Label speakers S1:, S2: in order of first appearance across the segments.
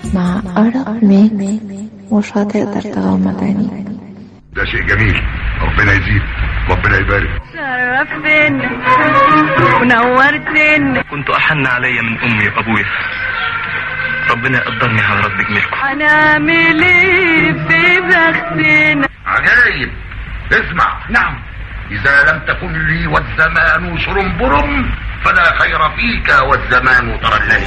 S1: مع أرق ميكس مش هتقدر تغمض عينيك
S2: ده شيء جميل ربنا يزيد ربنا يبارك
S3: شرفتنا ونورتنا
S4: كنت أحن علي من أمي وأبويا ربنا يقدرني على رد جميلكم
S3: هنعمل ايه في بختنا
S2: عجايب اسمع نعم إذا لم تكن لي والزمان شرنبرم فلا خير فيك والزمان ترلل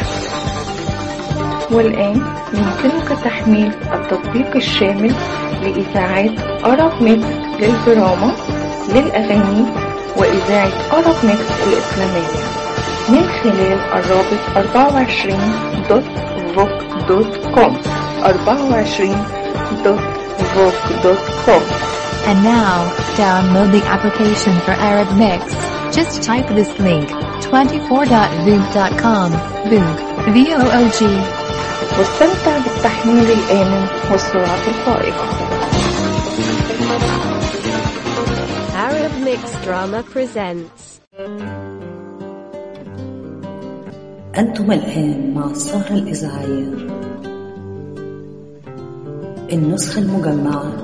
S1: والآن يمكنك تحميل التطبيق الشامل لإذاعات أرب ميكس للدراما للأغاني وإذاعة أرب ميكس الإسلامية من خلال الرابط 24.voc.com 24.voc.com
S5: And now, download the application for Arab Mix. Just type this link, 24.voog.com. Voog, V-O-O-G.
S1: واستمتع بالتحميل الآمن والسرعة الفائقة
S6: Arab Mix Drama presents
S7: أنتم الآن مع السهرة الإذاعية النسخة المجمعة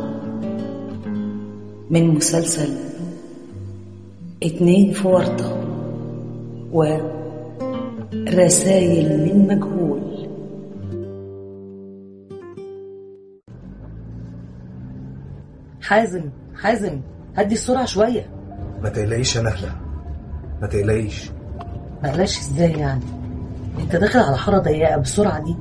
S7: من مسلسل اتنين في ورطة ورسايل من مجهول حازم حازم هدي السرعة شوية
S8: ما تقلقيش يا نهلة ما تقلقيش
S7: معلش ازاي يعني انت داخل على حارة ضيقة بالسرعة دي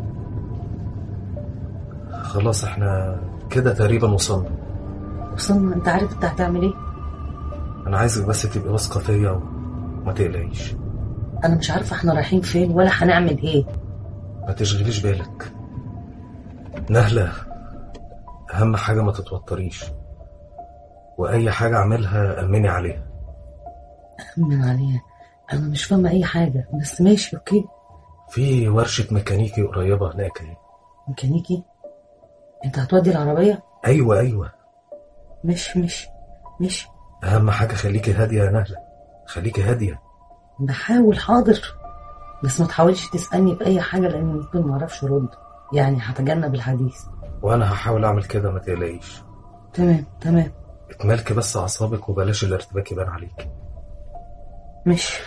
S8: خلاص احنا كده تقريبا وصلنا
S7: وصلنا انت عارف انت هتعمل ايه
S8: انا عايزك بس تبقي واثقة فيا وما تقلقيش
S7: انا مش عارفة احنا رايحين فين ولا هنعمل ايه
S8: ما تشغليش بالك نهلة اهم حاجة ما تتوتريش واي حاجة اعملها امني عليها
S7: أمن عليها انا مش فاهمة اي حاجة بس ماشي اوكي
S8: في ورشة ميكانيكي قريبة هناك اهي
S7: ميكانيكي انت هتودي العربية
S8: ايوه ايوه
S7: مش مش مش
S8: اهم حاجة خليكي هادية يا نهلة خليكي هادية
S7: بحاول حاضر بس ما تحاولش تسألني بأي حاجة لأن ممكن ما أعرفش أرد يعني هتجنب الحديث
S8: وانا هحاول اعمل كده ما تقلقيش
S7: تمام تمام
S8: اتمالكي بس اعصابك وبلاش الارتباك يبان عليك
S7: مش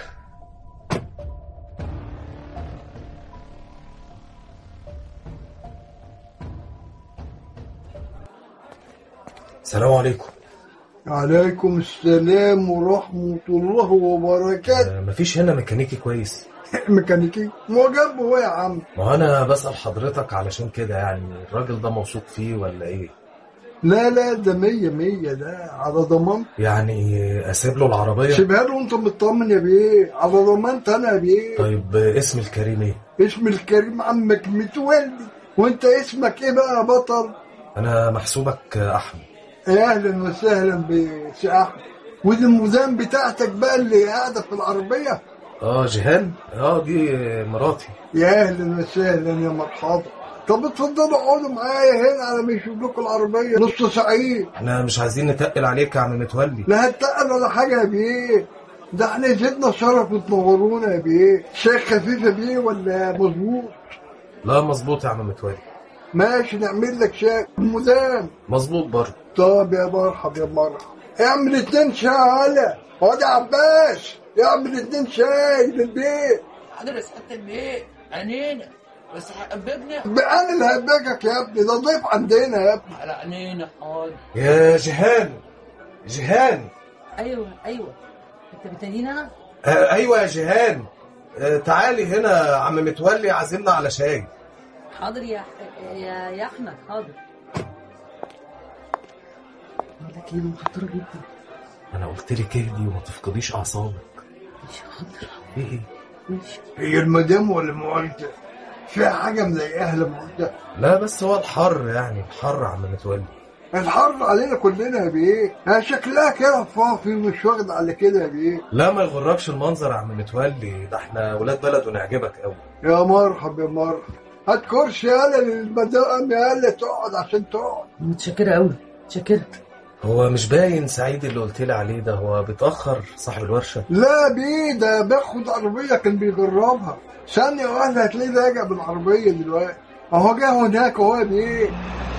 S8: السلام عليكم
S9: عليكم السلام ورحمة الله وبركاته
S8: آه، مفيش هنا ميكانيكي كويس
S9: ميكانيكي ما هو جنبه هو يا عم
S8: ما هو انا بسأل حضرتك علشان كده يعني الراجل ده موثوق فيه ولا ايه
S9: لا لا ده مية مية ده على ضمان
S8: يعني اسيب له العربية
S9: سيبها له انت مطمن يا بيه على ضمانت انا يا بيه
S8: طيب آه، اسم الكريم ايه
S9: اسم الكريم عمك متولي وانت اسمك ايه بقى يا بطل
S8: انا محسوبك آه، احمد
S9: اهلا وسهلا بسي احمد ودي المدام بتاعتك بقى اللي قاعدة في العربية
S8: اه جيهان اه دي آه، مراتي
S9: يا اهلا وسهلا يا مرحبا طب اتفضلوا اقعدوا معايا هنا على ما يشوف لكم العربية نص سعيد
S8: احنا مش عايزين نتقل عليك يا عم متولي
S9: لا هتقل ولا حاجة يا بيه ده احنا زدنا شرف وتنورونا يا بيه شيخ خفيفة بيه ولا مظبوط
S8: لا مظبوط يا عم متولي
S9: ماشي نعمل لك شاي مدام
S8: مظبوط برضه
S9: طب يا مرحب يا مرحب اعمل اتنين شاي هلا اقعد يا عباس اعمل اتنين شاي للبيت
S10: حاضر يا سعادة البيت عينينا بس هقبضنا
S9: انا اللي هبجك يا ابني ده ضيف عندنا يا ابني
S10: على عينينا حاضر
S8: يا جيهان جيهان
S7: أيوه أيوه أنت بتنين أنا؟
S8: آه ايوه يا جيهان آه تعالي هنا عم متولي عازمنا على شاي
S7: حاضر يا يا يا أحمد حاضر ده كيلو مخطرة جدا
S8: انا قلت لك اهدي وما تفقديش اعصابك
S7: مش حاضر
S8: ايه ايه
S7: مش
S9: هي المدام ولا المعالجة فيها حاجة مضايقاها المعالجة
S8: لا بس هو الحر يعني الحر يا عم متولي
S9: الحر علينا كلنا يا بيه ها شكلها كده فافي ومش واخد على كده يا بيه
S8: لا ما يغركش المنظر يا عم متولي ده احنا ولاد بلد ونعجبك قوي
S9: يا مرحب يا مرحب هات كرسي يالا للمدام يالا تقعد عشان تقعد
S7: متشكرة أوي متشكرة
S8: هو مش باين سعيد اللي قلت لي عليه ده هو بيتاخر صاحب الورشه
S9: لا بيه ده بياخد عربية كان بيجربها ثانية واحدة هتلاقيه راجع بالعربية دلوقتي اهو جه هناك اهو يا بيه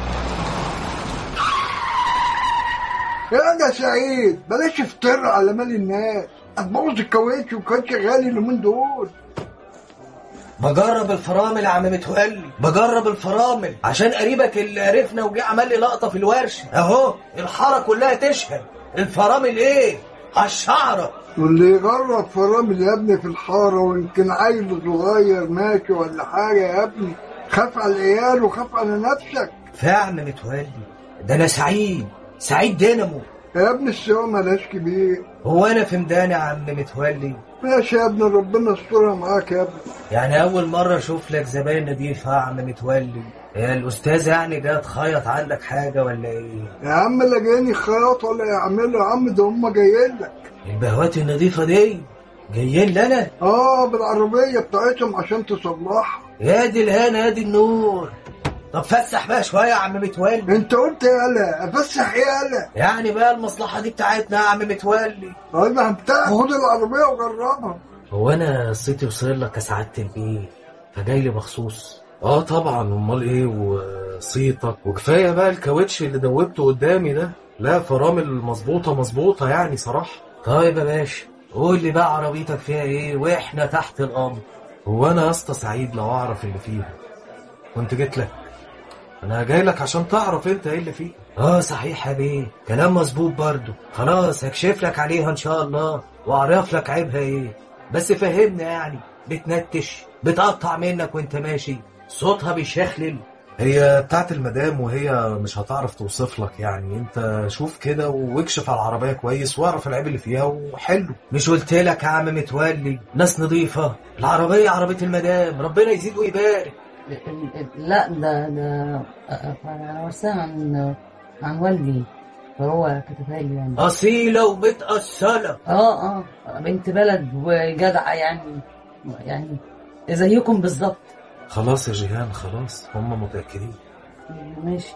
S9: يا سعيد بلاش افتر على مال الناس هتبوظ الكاوتش وكاوتش غالي اليومين دول
S8: بجرب الفرامل يا عم متولي بجرب الفرامل عشان قريبك اللي عرفنا وجه عمل لي لقطه في الورشه اهو الحاره كلها تشهد الفرامل ايه على الشعره
S9: واللي يجرب فرامل يا ابني في الحارة ويمكن عيل صغير ماشي ولا حاجة يا ابني خاف على العيال وخاف على نفسك
S8: يا عم متولي ده انا سعيد سعيد دينامو
S9: يا ابني السوا ملاش كبير
S8: هو انا في ميدان يا عم متولي
S9: ماشي يا ابني ربنا يسترها معاك يا ابني
S8: يعني اول مره اشوف لك زباين نضيفه يا عم متولي يا الاستاذ يعني جاي تخيط عندك حاجه ولا ايه
S9: يا عم لا جايين خياط ولا يعملوا يا عم ده هم جايين لك
S8: البهوات النظيفه دي جايين لنا
S9: اه بالعربية بتاعتهم عشان تصلحها
S8: يا دي الهنا يا دي النور طب فسح بقى شويه يا عم متولي
S9: انت قلت يالا افسح يالا
S8: يعني بقى المصلحه دي بتاعتنا يا عم متولي
S9: انا بتاع خد العربية وجربها
S8: هو انا صيتي وصل لك يا سعاده البيه فجاي لي مخصوص اه طبعا امال ايه وصيتك وكفايه بقى الكاوتش اللي دوبته قدامي ده لا فرامل مظبوطه مظبوطه يعني صراحه طيب يا باشا قول لي بقى عربيتك فيها ايه واحنا تحت الامر هو انا يا اسطى سعيد لو اعرف اللي فيها كنت جيت لك انا جاي لك عشان تعرف انت ايه اللي فيه اه صحيح يا بيه كلام مظبوط برضو خلاص هكشف لك عليها ان شاء الله واعرف لك عيبها ايه بس فهمنا يعني بتنتش بتقطع منك وانت ماشي صوتها بيشخلل هي بتاعت المدام وهي مش هتعرف توصف لك يعني انت شوف كده واكشف على العربيه كويس واعرف العيب اللي فيها وحلو مش قلت لك يا عم متولي ناس نظيفه العربيه عربيه المدام ربنا يزيد ويبارك
S7: لا ده ده انا ورثاها عن عن والدي فهو كتبها لي يعني
S8: اصيله ومتاصله
S7: اه اه بنت بلد وجدعه يعني يعني زيكم بالظبط
S8: خلاص يا جيهان خلاص هم متاكدين
S7: ماشي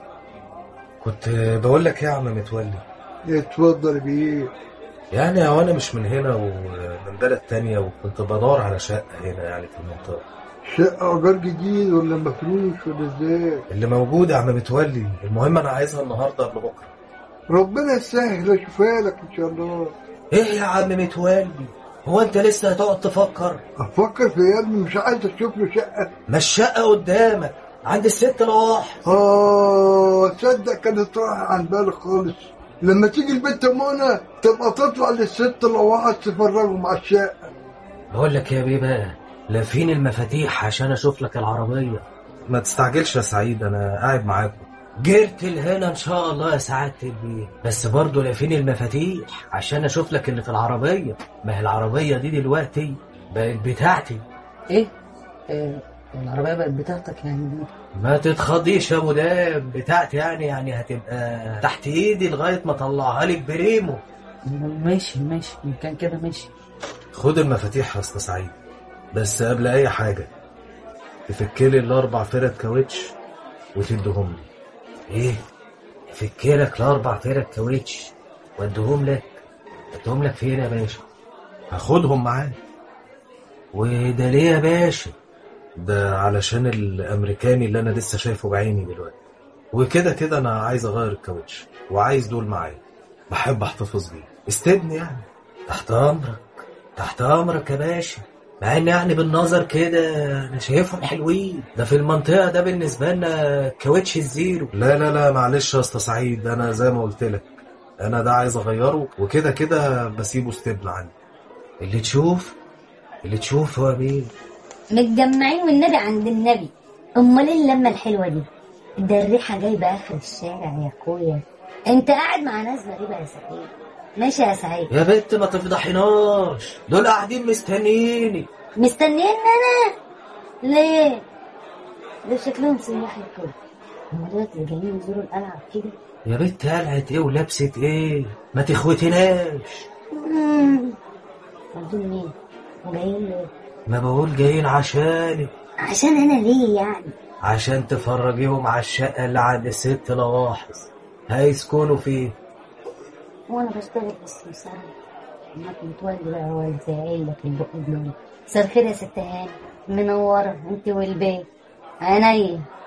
S8: كنت بقول لك ايه يا عم متولي
S9: اتفضل بيه
S8: يعني هو انا مش من هنا ومن بلد تانية وكنت بدور على شقه هنا يعني في المنطقه
S9: شقة إيجار جديد ولا مفروش ولا ازاي؟
S8: اللي موجود يا عم متولي المهم انا عايزها النهارده قبل بكره
S9: ربنا يسهل اشوفها لك ان شاء الله
S8: ايه يا عم متولي هو انت لسه هتقعد تفكر
S9: افكر في يا ابني مش عايز اشوف له شقة
S8: ما الشقه قدامك عند الست لواحظ
S9: اه تصدق كانت رايحة عن بالي خالص لما تيجي البنت منى تبقى تطلع للست لواحظ تفرجوا مع الشقة
S8: بقول لك يا بيه بقى لافين المفاتيح عشان اشوف لك العربيه ما تستعجلش يا سعيد انا قاعد معاكم جرت لهنا ان شاء الله يا سعاده البيه بس برضه لافين المفاتيح عشان اشوف لك اللي في العربيه ما هي العربيه دي دلوقتي بقت بتاعتي
S7: ايه, إيه العربيه بقت بتاعتك يعني دي
S8: ما تتخضيش يا مدام بتاعتي يعني يعني هتبقى تحت ايدي لغايه ما اطلعها لك بريمو
S7: ماشي ماشي إن كان كده ماشي
S8: خد المفاتيح يا اسطى سعيد بس قبل اي حاجه تفكلي الاربع فرد كاوتش وتديهم لي ايه افكلك الاربع فرد كاوتش واديهم لك اديهم لك فين يا باشا هاخدهم معاك وده ليه يا باشا ده علشان الامريكاني اللي انا لسه شايفه بعيني دلوقتي وكده كده انا عايز اغير الكاوتش وعايز دول معايا بحب احتفظ بيه استبني يعني تحت امرك تحت امرك يا باشا مع ان يعني بالنظر كده انا شايفهم حلوين ده في المنطقه ده بالنسبه لنا كاوتش الزيرو لا لا لا معلش يا اسطى سعيد انا زي ما قلت لك انا ده عايز اغيره وكده كده بسيبه استبن عندي اللي تشوف اللي تشوفه يا بيه
S11: متجمعين والنبي عند النبي امال ايه اللمه الحلوه دي ده الريحه جايبه اخر الشارع يا اخويا انت قاعد مع ناس غريبه يا سعيد ماشي يا سعيد
S8: يا بنت ما تفضحيناش دول قاعدين مستنييني
S11: مستنيين انا ليه دول شكلهم سياح الكل هم دلوقتي جايين يزوروا القلعه كده
S8: يا بنت قلعت ايه ولبست ايه ما تخوتناش
S11: مم. طب دول مين وجايين ليه
S8: ما بقول جايين عشانك
S11: عشان انا ليه يعني
S8: عشان تفرجيهم على الشقة اللي عند الست لواحظ هيسكنوا فيه
S11: وانا بشتغل بس مساعد امك متولي بقى هو زي عيلك البق بلون مساء الخير يا ست هاني منورة انت والبيت عينيا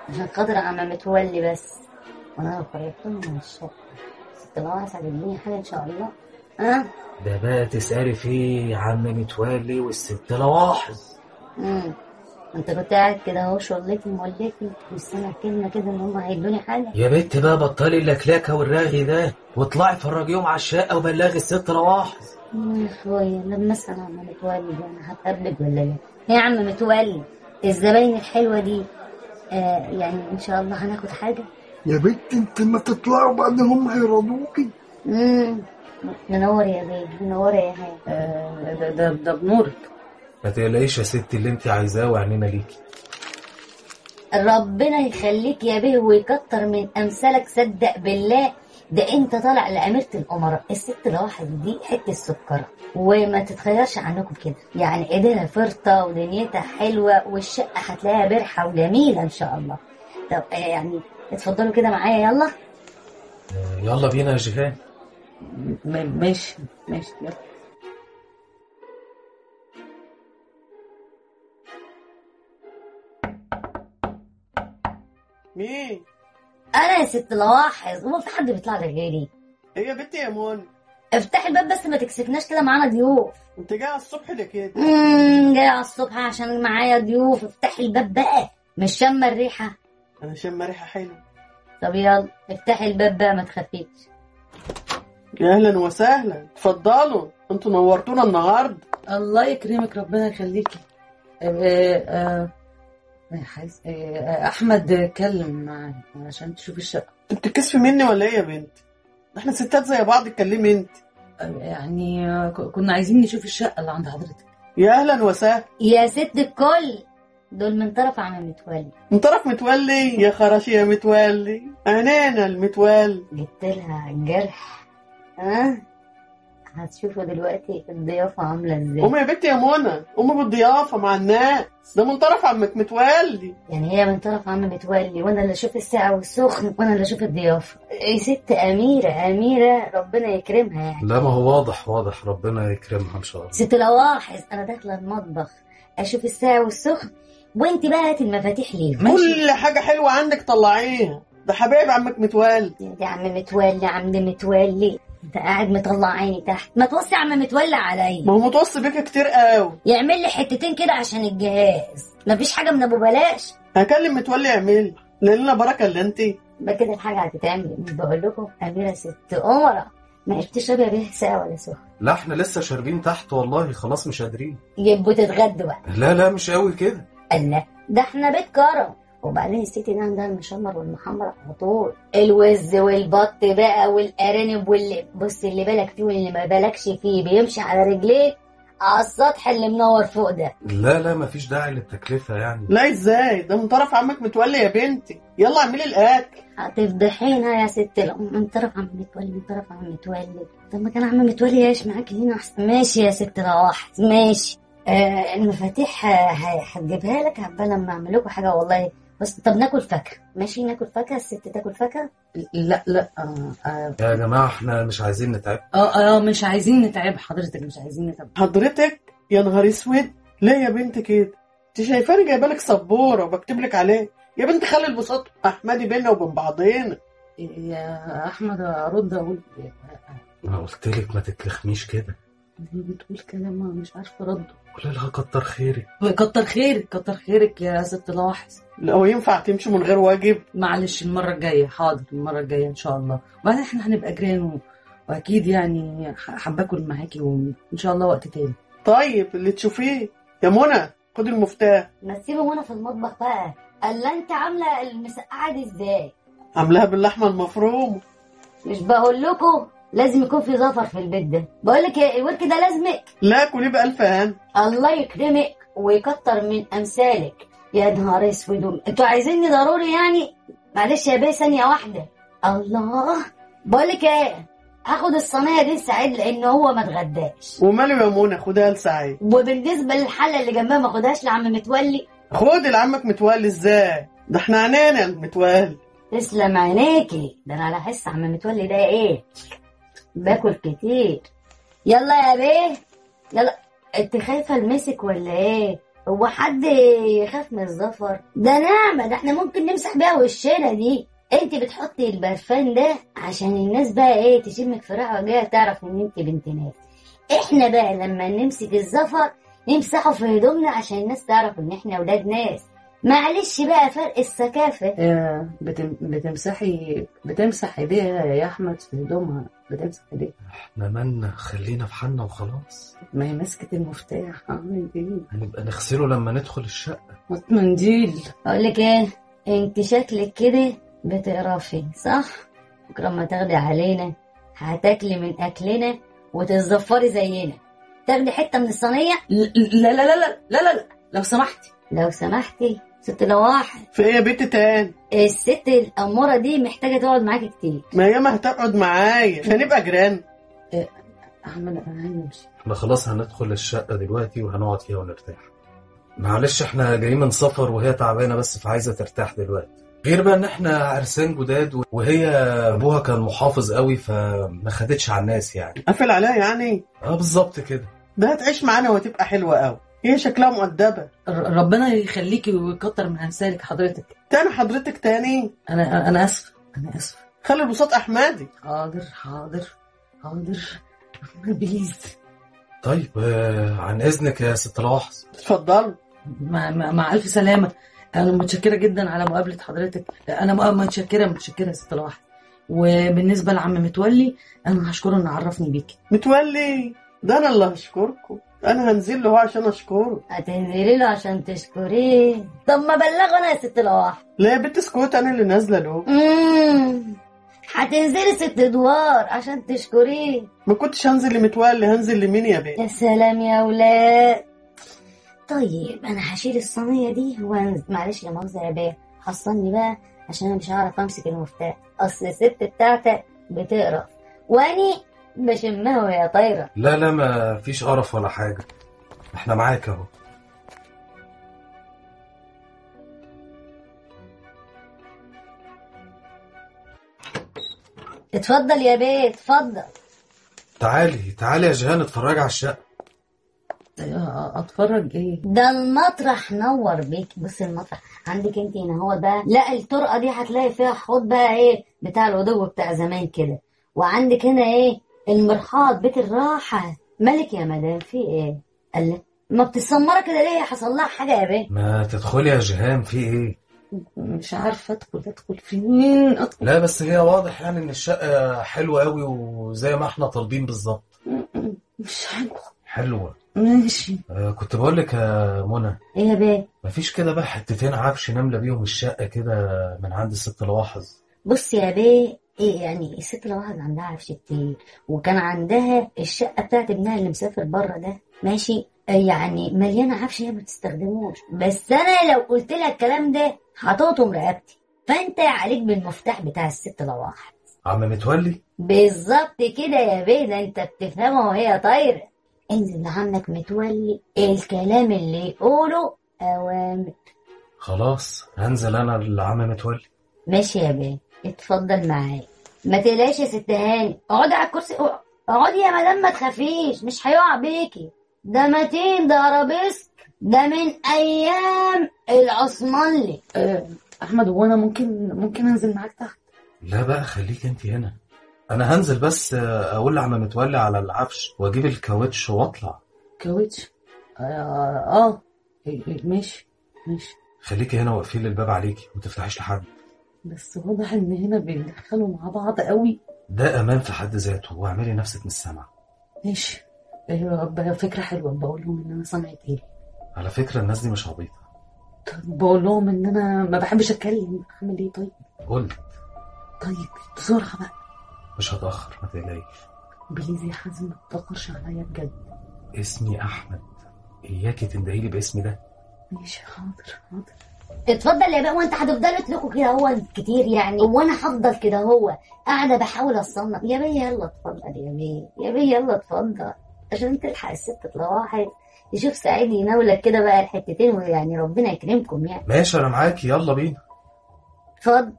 S11: عشان خاطر عم متولي بس وانا لو خرجتهم من الشقه ست العواص هتديني حاجه ان شاء الله ها
S8: ده بقى تسألي فيه يا عم متولي والست لواحظ
S11: امم انت كنت قاعد كده اهو شغلتي مولتي مش سامع كلمه كده ان هم هيدوني حاجه
S8: يا بنت بقى بطلي اللكلاكة والرغي ده واطلعي فرجيهم على الشقة وبلغي الست لواحظ
S11: يا اخويا لما اسال عم متولي ده انا هتقبل ولا لا يا عم متولي الزباين الحلوه دي آه يعني ان شاء الله هناخد حاجه
S9: يا بنت انت ما تطلعوا بعد هم هيرضوكي
S11: امم منور يا بيه منور يا هاني
S7: آه، ده ده ده بنورك
S8: ما تقلقيش يا ستي اللي انت عايزاه وعنينا ليكي
S11: ربنا يخليك يا بيه ويكتر من امثالك صدق بالله ده انت طالع لأميرة الأمراء الست الواحد دي حتة سكرة وما تتخيرش عنكم كده يعني ايديها فرطة ودنيتها حلوة والشقة هتلاقيها برحة وجميلة ان شاء الله طب آه، يعني اتفضلوا كده معايا يلا
S8: آه، يلا بينا يا جيهان
S7: م- ماشي ماشي يلا
S12: مين؟
S11: انا يا ست لواحظ وما في حد بيطلع لي غيري
S12: ايه يا بنتي يا مون
S11: افتحي الباب بس ما تكسفناش كده معانا ضيوف
S12: انت جاي على الصبح ده كده
S11: امم جاي على الصبح عشان معايا ضيوف افتحي الباب بقى مش شامه الريحه
S12: انا شم ريحه حلوه
S11: طب يلا افتحي الباب بقى ما تخافيش
S12: يا اهلا وسهلا اتفضلوا انتوا نورتونا النهارده
S7: الله يكرمك ربنا يخليكي آه، آه، آه، حاس- آه، آه، احمد كلم معايا عشان تشوف الشقه
S12: انت بتكسفي مني ولا ايه يا بنت احنا ستات زي بعض اتكلمي انت
S7: آه، يعني آه، ك- كنا عايزين نشوف الشقه اللي عند حضرتك
S12: يا اهلا وسهلا
S11: يا ست الكل دول من طرف عم متولي
S12: من طرف متولي يا خراشي يا متولي عنينا المتولي
S11: جبت لها الجرح ها هتشوفوا دلوقتي الضيافه عامله ازاي
S12: قومي يا بنتي يا منى قومي بالضيافه مع الناس ده من طرف عمك متولي
S11: يعني هي من طرف عم متولي وانا اللي اشوف الساعه والسخن وانا اللي اشوف الضيافه يا ست اميره اميره ربنا يكرمها يعني
S8: لا ما هو واضح واضح ربنا يكرمها ان شاء الله
S11: ست لواحظ انا داخله المطبخ اشوف الساعه والسخن وانت بقى هات المفاتيح ليهم
S12: كل حاجه حلوه عندك طلعيها ده حبايب عمك متولي
S11: يا عم متولي عم متولي انت قاعد مطلع عيني تحت ما توصي عم متولي عليا
S12: ما هو متوصي بيك كتير قوي
S11: يعمل لي حتتين كده عشان الجهاز مفيش حاجه من ابو بلاش
S12: هكلم متولي يعمل لنا بركه اللي انت
S11: ده كده الحاجه هتتعمل مش بقول لكم اميره ست امرا ما عرفتش تشربي يا بيه ساعه ولا سخن
S8: لا احنا لسه شاربين تحت والله خلاص مش قادرين
S11: يبقوا تتغدوا بقى
S8: لا لا مش قوي كده
S11: الله ده احنا بيت كرم وبعدين الست ده عندها المشمر والمحمر على طول الوز والبط بقى والارانب واللي بص اللي بالك فيه واللي ما بالكش فيه بيمشي على رجليه على السطح اللي منور فوق ده
S8: لا لا مفيش داعي للتكلفة يعني
S12: لا ازاي ده من طرف عمك متولي يا بنتي يلا اعملي الاكل
S11: هتفضحينا يا ست الام من طرف عم متولي من طرف عم متولي طب ما كان عم متولي يعيش معاك هنا احسن ماشي يا ست رواح ماشي آه المفاتيح آه، ه- هتجيبها لك عبال لما اعمل لكم حاجه والله بس طب ناكل فاكهه ماشي ناكل فاكهه الست تاكل فاكهه
S7: لا لا آه آه
S8: يا جماعة احنا مش عايزين نتعب
S7: اه اه مش عايزين نتعب حضرتك مش عايزين نتعب
S12: حضرتك يا نهار اسود ليه يا بنت كده انت شايفاني جايبه لك سبوره وبكتب لك عليه يا بنت خلي البساط احمدي بينا وبين بعضينا
S7: يا احمد ارد اقول
S8: انا قلت لك ما تتلخميش كده
S7: هي بتقول كلام ما مش عارفه ارده
S8: قول لها كتر خيرك
S7: كتر خيرك كتر خيرك يا ست لاحظ
S12: لو ينفع تمشي من غير واجب
S7: معلش المره الجايه حاضر المره الجايه ان شاء الله وبعدين احنا هنبقى جيران و... واكيد يعني ح- حابه اكل معاكي وان شاء الله وقت تاني
S12: طيب اللي تشوفيه يا منى خد المفتاح
S11: ما تسيبه وانا في المطبخ بقى الا انت عامله المسقعه دي ازاي
S12: عاملاها باللحمه المفرومه
S11: مش بقول لكم لازم يكون في زفر في البيت ده بقول لك ايه الورك ده لازمك
S12: لا كلي بألف هان
S11: الله يكرمك ويكتر من امثالك يا نهار اسود انتوا عايزيني ضروري يعني معلش يا بيه ثانيه واحده الله بقول لك ايه هاخد الصينيه دي لسعيد لان هو ما اتغداش
S12: وماله يا منى خدها لسعيد
S11: وبالنسبه للحله اللي جنبها ما اخدهاش لعم متولي
S12: خد لعمك متولي ازاي ده احنا عنينا المتولي
S11: تسلم عينيكي ده انا على حس عم متولي ده ايه باكل كتير يلا يا بيه يلا انت خايفه المسك ولا ايه هو حد يخاف من الزفر ده نعمة ده احنا ممكن نمسح بيها وشنا دي انت بتحطي البرفان ده عشان الناس بقى ايه تشمك في ريحة وجاية تعرف ان انت بنت ناس احنا بقى لما نمسك الزفر نمسحه في هدومنا عشان الناس تعرف ان احنا ولاد ناس معلش بقى فرق الثقافة
S7: آه، بتم... بتمسحي بتمسح ايديها يا احمد في هدومها بتمسح ايديها
S8: احنا مالنا خلينا في حالنا وخلاص
S7: ما هي مسكة المفتاح اعمل ايه
S8: هنبقى نغسله لما ندخل الشقة
S7: منديل
S11: اقول لك ايه انت شكلك كده بتقرفي صح بكره ما تاخدي علينا هتاكلي من اكلنا وتتزفري زينا تاخدي حته من الصينيه
S7: لا لا لا لا لا لا لا لو سمحتي
S11: لو سمحتي ست لواحد
S12: في ايه يا بنت تاني
S11: الست الأمورة دي محتاجة تقعد معاكي كتير
S12: ما هي ما هتقعد معايا مش هنبقى جيران
S7: احمد انا هنمشي
S8: احنا خلاص هندخل الشقة دلوقتي وهنقعد فيها ونرتاح معلش احنا جايين من سفر وهي تعبانة بس فعايزة ترتاح دلوقتي غير بقى ان احنا عرسان جداد وهي ابوها كان محافظ قوي فما خدتش على الناس يعني
S12: قافل عليها يعني
S8: اه بالظبط كده
S12: ده هتعيش معانا وهتبقى حلوة قوي هي شكلها مؤدبة
S7: ر- ربنا يخليكي ويكتر من امثالك حضرتك
S12: تاني حضرتك تاني
S7: انا انا اسفه انا اسفه
S12: خلي البساط احمدي
S7: حاضر حاضر حاضر بليز
S8: طيب آه عن اذنك يا ست لواحظ
S12: اتفضلوا
S7: مع, مع, مع الف سلامه انا متشكره جدا على مقابله حضرتك انا م- متشكره متشكره يا ست لواحد وبالنسبه لعم متولي انا هشكره انه عرفني بيكي
S12: متولي ده انا اللي هشكركم انا هنزل له عشان اشكره
S11: هتنزلي له عشان تشكريه طب ما بلغه انا يا ست لواحد
S12: لا يا بنت اسكت انا اللي نازله له
S11: امم هتنزلي ست ادوار عشان تشكريه
S12: ما كنتش هنزل لمتولي هنزل لمين يا بنت
S11: يا سلام يا ولاد طيب انا هشيل الصينيه دي وانزل معلش لا مؤاخذه يا بيه حصلني بقى عشان انا مش هعرف امسك المفتاح اصل الست بتاعتك بتقرف واني بشمها وهي طايره
S8: لا لا ما فيش قرف ولا حاجة احنا معاك اهو
S11: اتفضل يا بيه اتفضل
S8: تعالي تعالي يا جيهان اتفرجي على الشقة
S7: اتفرج ايه
S11: ده المطرح نور بيك بص المطرح عندك انت هنا هو بقى لا الطرقه دي هتلاقي فيها حوض بقى ايه بتاع العدو بتاع زمان كده وعندك هنا ايه المرحاض بيت الراحه مالك يا مدام في ايه قال لك ما بتسمرة كده ليه حصل لها حاجه يا بيه
S8: ما تدخلي يا جيهان في ايه
S7: مش عارفه ادخل ادخل فين ادخل
S8: لا بس هي واضح يعني ان الشقة حلوة قوي وزي ما احنا طالبين بالظبط
S7: مش هدخل
S8: حلوة
S7: ماشي
S8: آه كنت بقول لك يا منى
S11: ايه يا بيه
S8: مفيش كده بقى حتتين عفش نملة بيهم الشقة كده من عند الست لواحظ
S11: بص يا بيه ايه يعني الست لوحد عندها عفش كتير وكان عندها الشقه بتاعت ابنها اللي مسافر بره ده ماشي آه يعني مليانه عفش هي ما بتستخدموش بس انا لو قلت لها الكلام ده هتقطم رقبتي فانت عليك بالمفتاح بتاع الست لواحد
S8: عم متولي
S11: بالظبط كده يا بيه ده انت بتفهمها وهي طايره انزل لعمك متولي الكلام اللي يقوله اوامر
S8: خلاص هنزل انا لعم متولي
S11: ماشي يا بيه اتفضل معايا ما تقلقش يا ست هاني اقعدي على الكرسي اقعدي يا مدام ما تخافيش مش هيقع بيكي ده متين ده ارابيسك ده من ايام العثمانلي
S7: أه احمد هو انا ممكن ممكن انزل معاك تحت
S8: لا بقى خليك انت هنا انا هنزل بس آه، اقول لعم متولي على العفش واجيب الكاوتش واطلع
S7: كاوتش اه, آه. إيه إيه ماشي ماشي
S8: خليكي هنا واقفين الباب عليكي وما تفتحيش لحد
S7: بس واضح ان هنا بيدخلوا مع بعض قوي
S8: ده امان في حد ذاته واعملي نفسك مش سامعه
S7: ماشي ايوه ب- فكره حلوه بقول لهم ان انا سمعت ايه
S8: على فكره الناس دي مش عبيطه
S7: طب بقول لهم ان انا ما بحبش اتكلم اعمل ايه طيب
S8: قلت
S7: طيب بسرعه بقى
S8: مش هتاخر ما تقلقيش
S7: بليز يا حازم ما تتاخرش عليا بجد
S8: اسمي احمد اياكي تندهيلي باسمي ده
S7: ماشي حاضر حاضر
S11: اتفضل يا بقى وانت هتفضلوا تلكوا كده هو كتير يعني وانا هفضل كده هو قاعده بحاول اصنف يا بيه يلا اتفضل يا بيه يا بيه يلا اتفضل عشان تلحق الست تروح يشوف سعيد يناولك كده بقى الحتتين ويعني ربنا يكرمكم يعني
S8: ماشي انا معاكي يلا بينا
S11: اتفضل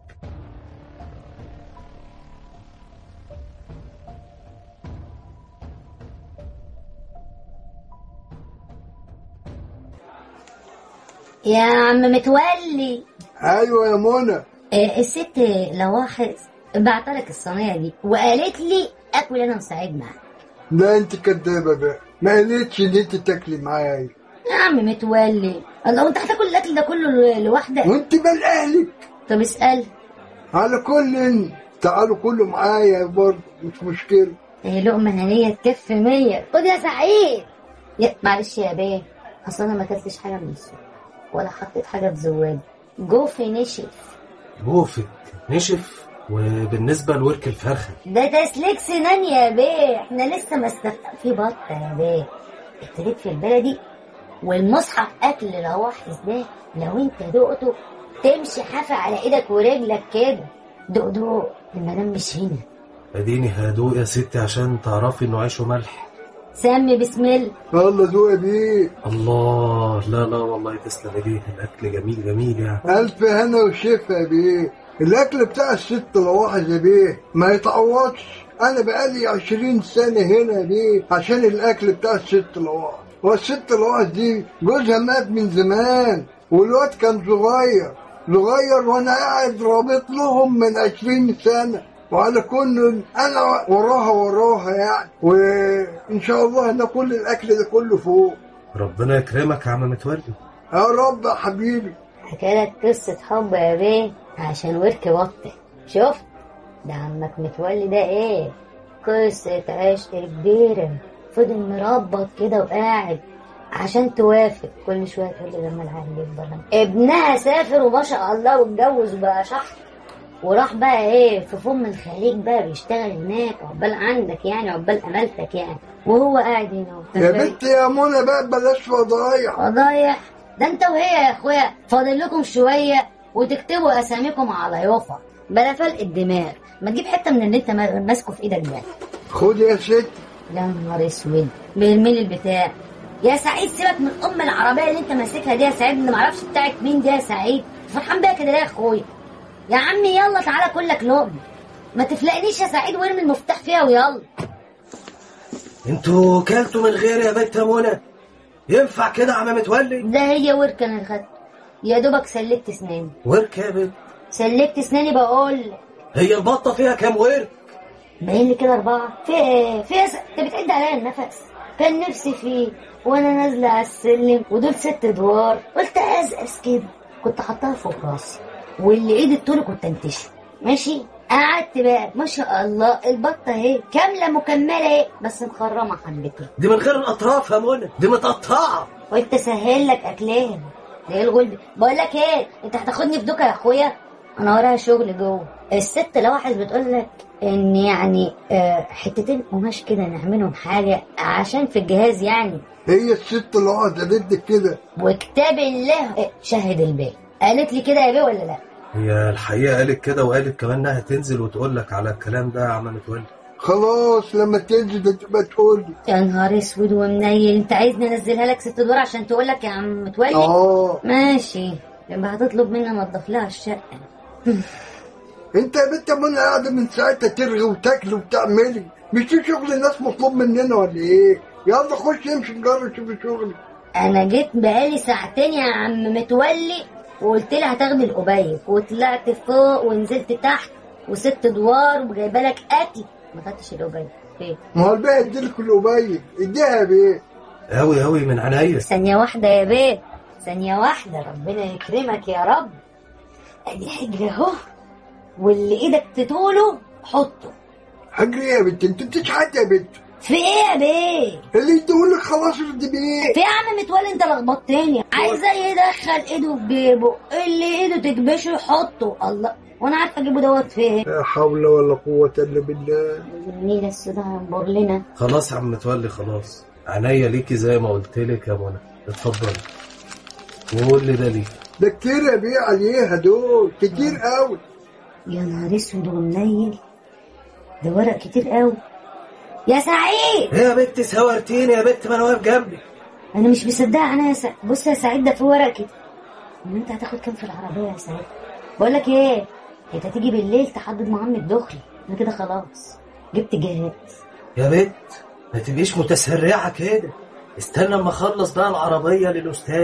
S11: يا عم متولي
S9: ايوه يا منى
S11: آه، الست لواحظ بعتلك الصينيه دي وقالت لي اكل انا وسعيد معاك
S9: لا انت كدابه بقى ما قالتش ان انت تاكلي معايا
S11: يا عم متولي الله وانت هتاكل الاكل ده كله لوحدك
S9: وانت مال اهلك
S11: طب اسال
S9: على كل تعالوا كله معايا برضه مش مشكله
S11: هي لقمه هنيه تكفي مية خد يا سعيد يا معلش يا بيه اصل انا ما اكلتش حاجه من السوق ولا حطيت حاجه في زوادي جوفي نشف
S8: جوفك نشف وبالنسبة لورك الفرخة
S11: ده تسليك سنان يا بيه احنا لسه ما استفتح في بطه يا بيه ابتديت في البلدي والمصحف اكل لواحظ ده لو انت دقته تمشي حافة على ايدك ورجلك كده دق دق المدام مش هنا
S8: اديني هدوء يا ستي عشان تعرفي انه عيش وملح
S11: سمي بسم الله
S9: الله ذوق بيه
S8: الله لا لا والله تسلم ايديك الاكل جميل جميل يعني
S9: الف هنا وشفا يا بيه الاكل بتاع الست لواحظ يا بيه ما يتعوضش انا بقالي عشرين سنة هنا يا بيه عشان الاكل بتاع الست لواحظ والست لواحظ دي جوزها مات من زمان والواد كان صغير صغير وانا قاعد رابط لهم من عشرين سنة وعلى كل انا وراها وراها يعني وان شاء الله ناكل الاكل ده كله فوق
S8: ربنا يكرمك يا عم متولي
S9: يا رب يا حبيبي
S11: حكالك قصة حب يا بيه عشان ورك بطة شفت ده عمك متولي ده ايه قصة عشق كبيرة فضل مربط كده وقاعد عشان توافق كل شوية تقول لي لما العيل يكبر ابنها سافر وما شاء الله واتجوز وبقى شحط وراح بقى ايه في فم الخليج بقى بيشتغل هناك عقبال عندك يعني عقبال امالتك يعني وهو قاعد هنا
S9: يا بنت يا منى بقى بلاش فضايح
S11: فضايح ده انت وهي يا اخويا فاضل لكم شويه وتكتبوا اساميكم على يافا بلا فلق الدماغ ما تجيب حته من اللي انت ما- ماسكه في ايدك ده
S9: خد يا ست
S11: يا نهار اسود بالميل البتاع يا سعيد سيبك من ام العربيه اللي انت ماسكها دي يا سعيد اللي معرفش بتاعت مين دي يا سعيد فرحان بيها كده ليه يا اخويا يا عمي يلا تعالى كلك لقمه ما تفلقنيش يا سعيد وارمي المفتاح فيها ويلا
S8: انتوا كلتوا من غير يا بنت منى ينفع كده يا عم متولي
S11: ده هي وركه انا خدت يا دوبك سلكت اسناني
S8: ورك يا بنت
S11: سلكت اسناني بقول لك
S8: هي البطة فيها كام ورك
S11: باين لي كده أربعة في إيه؟ في إيه؟ أنت بتعد عليا النفس كان نفسي فيه وأنا نازلة على السلم ودول ست أدوار قلت أزقز كده كنت حاطاها فوق راسي واللي إيدي الطول كنت أنتشه ماشي قعدت بقى ما شاء الله البطة اهي كاملة مكملة اهي بس مخرمة حبتين
S8: دي من غير الاطراف يا منى دي متقطعة
S11: قلت اسهل لك اكلين ده ايه الغلب بقول لك ايه انت هتاخدني في دوكا يا اخويا انا ورايا شغل جوه الست لواحد بتقول لك ان يعني آه، حتتين قماش كده نعملهم حاجه عشان في الجهاز يعني
S9: هي الست اللي قاعدة ضدك كده
S11: وكتاب الله آه، شهد البيت قالت لي كده يا بيه ولا لا
S8: هي الحقيقة قالت كده وقالت كمان انها تنزل وتقول لك على الكلام ده يا عم متولي
S9: خلاص لما تنزل تبقى تقول لي
S11: يا نهار اسود ومنيل انت عايزني انزلها لك ست دور عشان تقول لك يا عم متولي
S9: اه
S11: ماشي يبقى هتطلب مني انضف لها الشقه
S9: انت يا بنت منى قاعدة من ساعتها ترغي وتاكلي وتعملي مش دي شغل الناس مطلوب مننا ولا ايه؟ يلا خش امشي نجرب شوف شغلك
S11: انا جيت بقالي ساعتين يا عم متولي وقلت لي هتاخدي القبيب وطلعت فوق ونزلت تحت وست ادوار وجايبه لك اكل ما خدتش القبيب فين
S9: ما هو الباقي اديلك القبيب اديها يا بيه
S8: اوي اوي من عينيا
S11: ثانيه واحده يا بيه ثانيه واحده ربنا يكرمك يا رب ادي حجر اهو واللي ايدك تطوله حطه
S9: حجري يا بنت انت بتشحت يا بنت
S11: في ايه يا بيه
S9: اللي يديهولك خلاص ردي بيه
S11: في يا عم متولي انت لخبطتني عايزه يدخل ايده في جيبه اللي ايده تكبشه يحطه الله وانا عارفه اجيبه دوت فين
S9: لا حول ولا قوة الا بالله
S11: النيل السوداء هينبر لنا
S8: خلاص يا عم متولي خلاص عينيا ليكي زي ما قلت لك يا منى اتفضلي وقول لي ده ليه
S9: ده كتير يا بيه عليها دول كتير قوي
S11: يا نهار اسود ومنيل ده ورق كتير قوي يا سعيد
S8: ايه يا بنت سورتيني يا بنت ما انا واقف جنبي
S11: انا مش مصدقه انا يا سعيد بص يا سعيد ده في ورق كده ان انت هتاخد كام في العربيه يا سعيد بقول لك ايه انت تيجي بالليل تحدد مع عم الدخلي انا كده خلاص جبت جهاز
S8: يا بنت ما تبقيش متسرعة كده استنى اما اخلص بقى العربية للاستاذ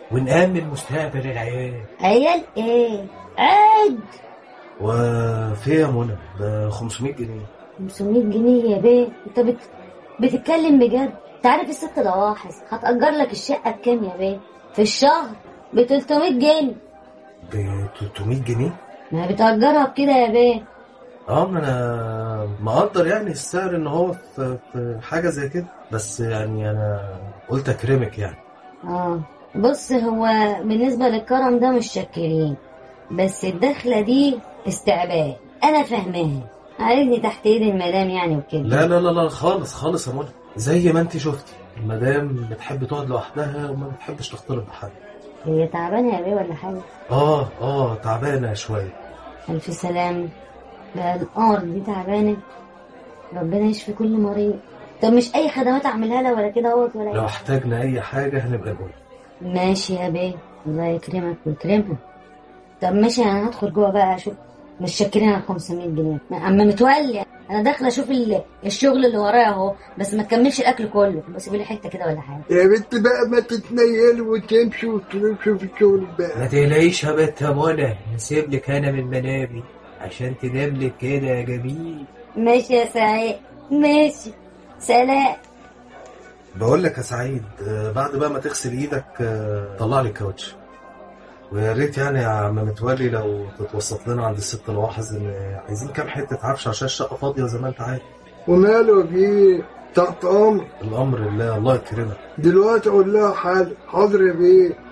S8: ونأمن مستقبل العيال
S11: عيال ايه عاد
S8: وفي يا منى ده 500 جنيه
S11: 500 جنيه يا بيه انت بت... بتتكلم بجد انت عارف الست لواحظ هتأجر لك الشقة بكام يا بيه في الشهر ب 300 جنيه
S8: ب 300 جنيه
S11: ما هي بتأجرها بكده يا بيه
S8: اه ما انا مقدر يعني السعر ان هو في, في حاجه زي كده بس يعني انا قلت اكرمك يعني
S11: اه بص هو بالنسبة للكرم ده مش شاكرين بس الدخلة دي استعباد انا فاهماها عايزني تحت ايد المدام يعني وكده
S8: لا لا لا لا خالص خالص يا منى زي ما انت شفتي المدام بتحب تقعد لوحدها وما بتحبش تختلط بحد
S11: هي تعبانة يا بيه ولا حاجة
S8: اه اه تعبانه شويه
S11: ألف سلام بقى الأرض دي تعبانة ربنا يشفي كل مريض طب مش أي خدمات أعملها لها ولا كده اهوت ولا
S8: لو
S11: إيه؟
S8: احتاجنا اي حاجه هنبقى نقول
S11: ماشي يا بيه الله يكرمك ويكرمها طب ماشي أنا هدخل جوه بقى أشوف مش شاكرين على 500 جنيه أما متولي أنا داخلة أشوف ال- الشغل اللي ورايا أهو بس ما تكملش الأكل كله بس لي حتة كده ولا حاجة
S9: يا بنت بقى ما تتنيل وتمشي وتمشي في الشغل بقى
S13: ما تقلقيش يا بنت يا منى هسيب لك انا من منامي عشان تنام لك كده يا جميل
S11: ماشي يا سعيد ماشي سلام
S8: بقول لك يا سعيد آه، بعد بقى ما تغسل ايدك آه، طلع لي الكاوتش ويا ريت يعني يا عم متولي لو تتوسط لنا عند الست الواحظ ان عايزين كام حته عفش عشان الشقه فاضيه زي ما انت عارف
S9: وماله بيه تحت امر
S8: الامر لله الله يكرمك
S9: دلوقتي اقول لها حاجه حاضر يا بيه